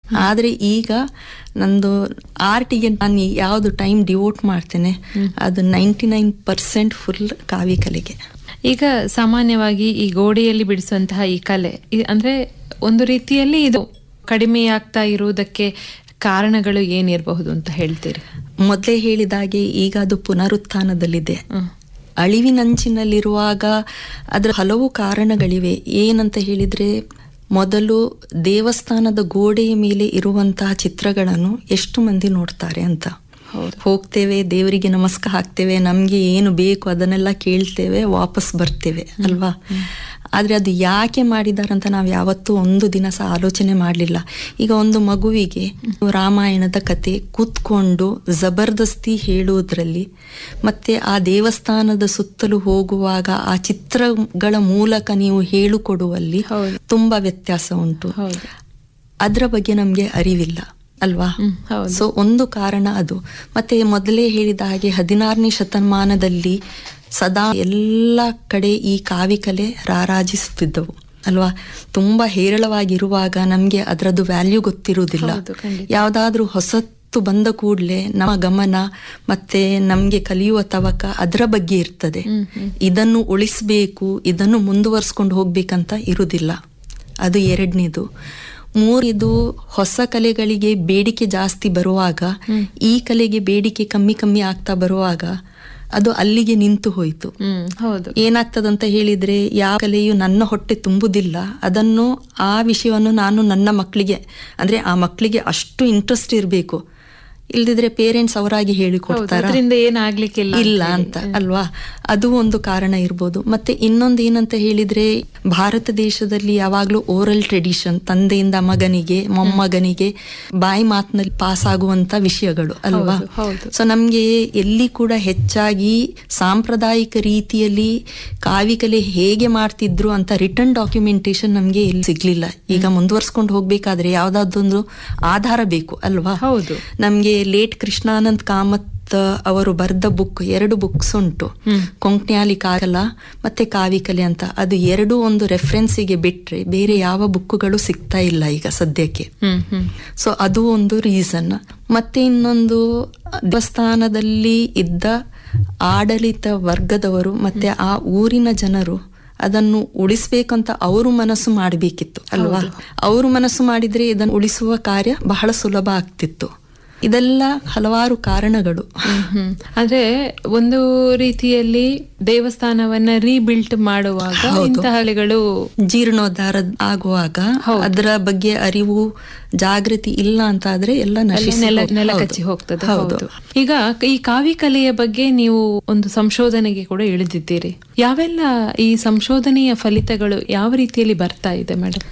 ಆದ್ರೆ ಈಗ ನಂದು ಆರ್ಟಿಗೆ ನಾನು ಯಾವುದು ಟೈಮ್ ಡಿವೋಟ್ ಮಾಡ್ತೇನೆ ಅದು ನೈಂಟಿ ನೈನ್ ಪರ್ಸೆಂಟ್ ಫುಲ್ ಕಾವಿ ಕಲೆಗೆ ಈಗ ಸಾಮಾನ್ಯವಾಗಿ ಈ ಗೋಡೆಯಲ್ಲಿ ಬಿಡಿಸುವಂತಹ ಈ ಕಲೆ ಇ- ಅಂದ್ರೆ ಒಂದು ರೀತಿಯಲ್ಲಿ ಇದು ಕಡಿಮೆಯಾಗ್ತಾ ಇರುವುದಕ್ಕೆ ಕಾರಣಗಳು ಏನಿರಬಹುದು ಅಂತ ಹೇಳ್ತೀರಿ ಮೊದಲೇ ಹೇಳಿದಾಗೆ ಈಗ ಅದು ಪುನರುತ್ಥಾನದಲ್ಲಿದೆ ಹ್ಮ್. ಅಳಿವಿನಂಚಿನಲ್ಲಿರುವಾಗ ಅದರ ಹಲವು ಕಾರಣಗಳಿವೆ ಏನಂತ ಹೇಳಿದ್ರೆ ಮೊದಲು ದೇವಸ್ಥಾನದ ಗೋಡೆಯ ಮೇಲೆ ಇರುವಂತಹ ಚಿತ್ರಗಳನ್ನು ಎಷ್ಟು ಮಂದಿ ನೋಡ್ತಾರೆ ಅಂತ ಹೋಗ್ತೇವೆ ದೇವರಿಗೆ ನಮಸ್ಕಾರ ಹಾಕ್ತೇವೆ ನಮ್ಗೆ ಏನು ಬೇಕು ಅದನ್ನೆಲ್ಲ ಕೇಳ್ತೇವೆ ವಾಪಸ್ ಬರ್ತೇವೆ ಅಲ್ವಾ ಆದ್ರೆ ಅದು ಯಾಕೆ ಮಾಡಿದಾರಂತ ನಾವು ಯಾವತ್ತೂ ಒಂದು ದಿನ ಸಹ ಆಲೋಚನೆ ಮಾಡಲಿಲ್ಲ ಈಗ ಒಂದು ಮಗುವಿಗೆ ರಾಮಾಯಣದ ಕತೆ ಕೂತ್ಕೊಂಡು ಜಬರ್ದಸ್ತಿ ಹೇಳುವುದರಲ್ಲಿ ಮತ್ತೆ ಆ ದೇವಸ್ಥಾನದ ಸುತ್ತಲೂ ಹೋಗುವಾಗ ಆ ಚಿತ್ರಗಳ ಮೂಲಕ ನೀವು ಹೇಳಿಕೊಡುವಲ್ಲಿ ಹೌದು. ತುಂಬಾ ವ್ಯತ್ಯಾಸ ಉಂಟು ಹೌದು ಅದರ ಬಗ್ಗೆ ನಮ್ಗೆ ಅರಿವಿಲ್ಲ ಅಲ್ವಾ ಹ್ಮ್, ಹೌದು. ಸೊ ಒಂದು ಕಾರಣ ಅದು ಮತ್ತೆ ಮೊದಲೇ ಹೇಳಿದ ಹಾಗೆ ಹದಿನಾರನೇ ಶತಮಾನದಲ್ಲಿ ಸದಾ ಎಲ್ಲ ಕಡೆ ಈ ಕಾವಿಕಲೆ ರಾರಾಜಿಸುತ್ತಿದ್ದವು ಅಲ್ವಾ ತುಂಬಾ ಹೇರಳವಾಗಿರುವಾಗ ನಮ್ಗೆ ಅದರದ್ದು ವ್ಯಾಲ್ಯೂ ಗೊತ್ತಿರುವುದಿಲ್ಲ ಹೌದು, ಖಂಡಿತ. ಯಾವ್ದಾದ್ರೂ ಹೊಸತ್ತು ಬಂದ ಕೂಡಲೇ ನಮ್ಮ ಗಮನ ಮತ್ತೆ ನಮ್ಗೆ ಕಲಿಯುವ ತವಕ ಅದರ ಬಗ್ಗೆ ಇರ್ತದೆ ಹ್ಮ್, ಹ್ಮ್. ಇದನ್ನು ಉಳಿಸ್ಬೇಕು ಇದನ್ನು ಮುಂದುವರ್ಸ್ಕೊಂಡು ಹೋಗ್ಬೇಕಂತ ಇರುವುದಿಲ್ಲ ಅದು ಎರಡನೇದು ಮೂರಿದು ಹೊಸ ಕಲೆಗಳಿಗೆ ಬೇಡಿಕೆ ಜಾಸ್ತಿ ಬರುವಾಗ ಈ ಕಲೆಗೆ ಬೇಡಿಕೆ ಕಮ್ಮಿ ಕಮ್ಮಿ ಆಗ್ತಾ ಬರುವಾಗ ಅದು ಅಲ್ಲಿಗೆ ನಿಂತು ಹೋಯಿತು ಹ್ಮ್ ಹೌದು ಏನಾಗ್ತದಂತ ಹೇಳಿದ್ರೆ ಯಾವ ಕಲೆಯು ನನ್ನ ಹೊಟ್ಟೆ ತುಂಬುದಿಲ್ಲ ಅದನ್ನು ಆ ವಿಷಯವನ್ನು ನಾನು ನನ್ನ ಮಕ್ಕಳಿಗೆ ಅಂದ್ರೆ ಆ ಮಕ್ಕಳಿಗೆ ಅಷ್ಟು ಇಂಟ್ರೆಸ್ಟ್ ಇರಬೇಕು ಇಲ್ದಿದ್ರೆ ಪೇರೆಂಟ್ಸ್ ಅವರಾಗಿ ಹೇಳಿಕೊಡ್ತಾರ ಅದರಿಂದ ಏನಾಗ್ಲಿಕ್ಕಿಲ್ಲ ಇಲ್ಲ ಅಂತ ಅಲ್ವಾ ಅದು ಒಂದು ಕಾರಣ ಇರ್ಬೋದು ಮತ್ತೆ ಇನ್ನೊಂದು ಏನಂತ ಹೇಳಿದ್ರೆ ಭಾರತ ದೇಶದಲ್ಲಿ ಯಾವಾಗ್ಲೂ ಓರಲ್ ಟ್ರೆಡಿಷನ್ ತಂದೆಯಿಂದ ಮಗನಿಗೆ ಮೊಮ್ಮಗನಿಗೆ ಬಾಯಿ ಮಾತಿನಲ್ಲಿ ಪಾಸ್ ಆಗುವಂತ ವಿಷಯಗಳು ಅಲ್ವಾ ಹೌದು, ಹೌದು. ಸೊ ನಮ್ಗೆ ಎಲ್ಲಿ ಕೂಡ ಹೆಚ್ಚಾಗಿ ಸಾಂಪ್ರದಾಯಿಕ ರೀತಿಯಲ್ಲಿ ಕಾವಿಕಲೆ ಹೇಗೆ ಮಾಡ್ತಿದ್ರು ಅಂತ ರಿಟರ್ನ್ ಡಾಕ್ಯುಮೆಂಟೇಶನ್ ನಮ್ಗೆ ಎಲ್ಲಿ ಸಿಗ್ಲಿಲ್ಲ ಈಗ ಮುಂದುವರ್ಸ್ಕೊಂಡು ಹೋಗ್ಬೇಕಾದ್ರೆ ಯಾವ್ದಾದೊಂದು ಆಧಾರ ಬೇಕು ಅಲ್ವಾ ಹೌದು. ನಮ್ಗೆ ಲೇಟ್ ಕೃಷ್ಣಾನಂದ್ ಕಾಮತ್ ಅವರು ಬರೆದ ಬುಕ್ ಎರಡು ಬುಕ್ಸ್ ಉಂಟು ಕೊಂಕ್ಣ್ಯಾಲಿ ಕಾಗಲ ಮತ್ತೆ ಕಾವಿಕಲೆ ಅಂತ ಅದು ಎರಡು ಒಂದು ರೆಫರೆನ್ಸಿಗೆ ಬಿಟ್ರೆ ಬೇರೆ ಯಾವ ಬುಕ್ಕುಗಳು ಸಿಗ್ತಾ ಇಲ್ಲ ಈಗ ಸದ್ಯಕ್ಕೆ ಹ್ಮ್ ಹ್ಮ್ ಸೊ ಅದು ಒಂದು ರೀಸನ್ ಮತ್ತೆ ಇನ್ನೊಂದು ದೇವಸ್ಥಾನದಲ್ಲಿ ಇದ್ದ ಆಡಳಿತ ವರ್ಗದವರು ಮತ್ತೆ ಆ ಊರಿನ ಜನರು ಅದನ್ನು ಉಳಿಸ್ಬೇಕಂತ ಅವರು ಮನಸ್ಸು ಮಾಡಬೇಕಿತ್ತು ಅಲ್ವಾ ಅವರು ಮನಸ್ಸು ಮಾಡಿದ್ರೆ ಇದನ್ನು ಉಳಿಸುವ ಕಾರ್ಯ ಬಹಳ ಸುಲಭ ಆಗ್ತಿತ್ತು ಇದೆಲ್ಲ ಹಲವಾರು ಕಾರಣಗಳು ಹ್ಮ್, ಹ್ಮ್. ಅಂದ್ರೆ ಒಂದು ರೀತಿಯಲ್ಲಿ ದೇವಸ್ಥಾನವನ್ನ ರೀಬಿಲ್ಟ್ ಮಾಡುವಾಗ ಇಂತಹ ಹಳೆಗಳು ಜೀರ್ಣೋದ್ಧಾರ ಆಗುವಾಗ ಅದರ ಬಗ್ಗೆ ಅರಿವು ಜಾಗೃತಿ ಇಲ್ಲ ಅಂತ ಆದ್ರೆ ಎಲ್ಲ ನಶಿಸಿ ನೆಲ ಹೋಗ್- ನೆಲ ಹೌದು. ಕಚ್ಚಿ ಹೋಗ್ತದೆ ಹೌದು ಹೌದು ಈಗ ಈ ಕಾವಿ ಕಲೆಯ ಬಗ್ಗೆ ನೀವು ಒಂದು ಸಂಶೋಧನೆಗೆ ಕೂಡ ಇಳಿದಿದ್ದೀರಿ ಯಾವೆಲ್ಲ ಈ ಸಂಶೋಧನೆಯ ಫಲಿತಗಳು ಯಾವ ರೀತಿಯಲ್ಲಿ ಬರ್ತಾ ಇದೆ ಮೇಡಮ್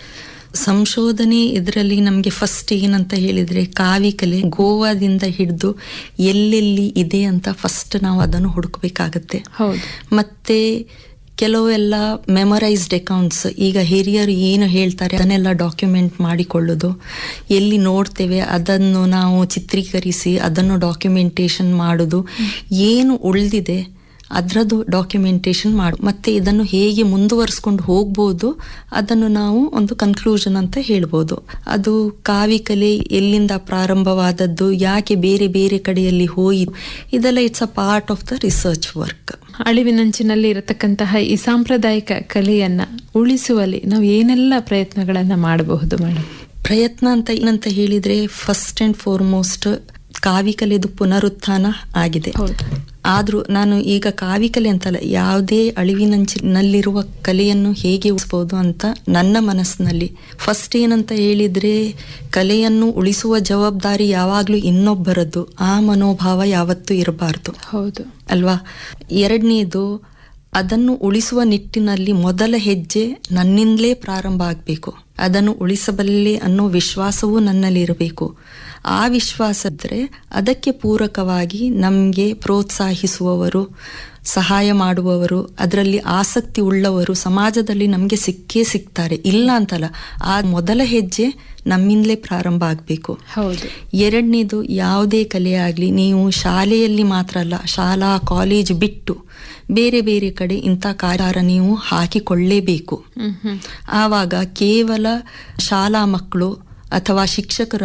ಸಂಶೋಧನೆ ಇದರಲ್ಲಿ ನಮಗೆ ಫಸ್ಟ್ ಏನಂತ ಹೇಳಿದ್ರೆ ಕಾವಿಕಲೆ ಗೋವಾದಿಂದ ಹಿಡಿದು ಎಲ್ಲೆಲ್ಲಿ ಇದೆ ಅಂತ ಫಸ್ಟ್ ನಾವು ಅದನ್ನು ಹುಡುಕಬೇಕಾಗತ್ತೆ ಹೌದು ಮತ್ತೆ ಕೆಲವೆಲ್ಲ ಮೆಮರೈಸ್ಡ್ ಅಕೌಂಟ್ಸ್ ಈಗ ಹಿರಿಯರು ಏನು ಹೇಳ್ತಾರೆ ಅದನ್ನೆಲ್ಲ ಡಾಕ್ಯುಮೆಂಟ್ ಮಾಡಿಕೊಳ್ಳೋದು ಎಲ್ಲಿ ನೋಡ್ತೇವೆ ಅದನ್ನು ನಾವು ಚಿತ್ರೀಕರಿಸಿ ಅದನ್ನು ಡಾಕ್ಯುಮೆಂಟೇಶನ್ ಮಾಡೋದು ಏನು ಉಳಿದಿದೆ ಅದರದ್ದು ಡಾಕ್ಯುಮೆಂಟೇಶನ್ ಮಾಡು ಮತ್ತೆ ಇದನ್ನು ಹೇಗೆ ಮುಂದುವರಿಸ್ಕೊಂಡು ಹೋಗ್ಬೋದು ಅದನ್ನು ನಾವು ಒಂದು ಕನ್ಕ್ಲೂಷನ್ ಅಂತ ಹೇಳ್ಬೋದು ಅದು ಕಾವಿಕಲೆ ಎಲ್ಲಿಂದ ಪ್ರಾರಂಭವಾದದ್ದು ಯಾಕೆ ಬೇರೆ ಬೇರೆ ಕಡೆಯಲ್ಲಿ ಹೋಯಿತು ಇದೆಲ್ಲ it's a part of the research work ಅಳಿವಿನಂಚಿನಲ್ಲಿ ಇರತಕ್ಕಂತಹ ಈ ಸಾಂಪ್ರದಾಯಿಕ ಕಲೆಯನ್ನ ಉಳಿಸುವಲ್ಲಿ ನಾವು ಏನೆಲ್ಲ ಪ್ರಯತ್ನಗಳನ್ನ ಮಾಡಬಹುದು ಮೇಡಮ್ ಪ್ರಯತ್ನ ಅಂತ ಏನಂತ ಹೇಳಿದ್ರೆ ಫಸ್ಟ್ ಅಂಡ್ ಫಾರ್ಮೋಸ್ಟ್ ಕಾವಿಕಲೆದು ಪುನರುತ್ಥಾನ ಆಗಿದೆ ಹೌದು ಆದ್ರೂ ನಾನು ಈಗ ಕಾವಿಕಲೆ ಅಂತಲ್ಲ ಯಾವುದೇ ಅಳಿವಿನಂಚಿನಲ್ಲಿರುವ ಕಲೆಯನ್ನು ಹೇಗೆ ಉಳಿಸಬಹುದು ಅಂತ ನನ್ನ ಮನಸ್ಸಿನಲ್ಲಿ ಫಸ್ಟ್ ಏನಂತ ಹೇಳಿದ್ರೆ ಕಲೆಯನ್ನು ಉಳಿಸುವ ಜವಾಬ್ದಾರಿ ಯಾವಾಗ್ಲೂ ಇನ್ನೊಬ್ಬರದ್ದು ಆ ಮನೋಭಾವ ಯಾವತ್ತೂ ಇರಬಾರ್ದು ಹೌದು ಅಲ್ವಾ ಎರಡನೇದು ಅದನ್ನು ಉಳಿಸುವ ನಿಟ್ಟಿನಲ್ಲಿ ಮೊದಲ ಹೆಜ್ಜೆ ನನ್ನಿಂದಲೇ ಪ್ರಾರಂಭ ಆಗಬೇಕು ಅದನ್ನು ಉಳಿಸಬಲ್ಲೆ ಅನ್ನೋ ವಿಶ್ವಾಸವೂ ನನ್ನಲ್ಲಿ ಇರಬೇಕು ಆ ವಿಶ್ವಾಸ ಇದ್ರೆ ಅದಕ್ಕೆ ಪೂರಕವಾಗಿ ನಮಗೆ ಪ್ರೋತ್ಸಾಹಿಸುವವರು ಸಹಾಯ ಮಾಡುವವರು ಅದರಲ್ಲಿ ಆಸಕ್ತಿ ಉಳ್ಳವರು ಸಮಾಜದಲ್ಲಿ ನಮಗೆ ಸಿಕ್ಕೇ ಸಿಗ್ತಾರೆ ಇಲ್ಲ ಅಂತಲ್ಲ ಆ ಮೊದಲ ಹೆಜ್ಜೆ ನಮ್ಮಿಂದಲೇ ಪ್ರಾರಂಭ ಆಗಬೇಕು ಹೌದು ಎರಡನೇದು ಯಾವುದೇ ಕಲೆ ಆಗಲಿ ನೀವು ಶಾಲೆಯಲ್ಲಿ ಮಾತ್ರ ಅಲ್ಲ ಶಾಲಾ ಕಾಲೇಜ್ ಬಿಟ್ಟು ಬೇರೆ ಬೇರೆ ಕಡೆ ಇಂಥ ಕಾರ್ಯಾರ ನೀವು ಹಾಕಿಕೊಳ್ಳೇಬೇಕು ಹ್ಮ್ ಹ್ಮ್ ಆವಾಗ ಕೇವಲ ಶಾಲಾ ಮಕ್ಕಳು ಅಥವಾ ಶಿಕ್ಷಕರು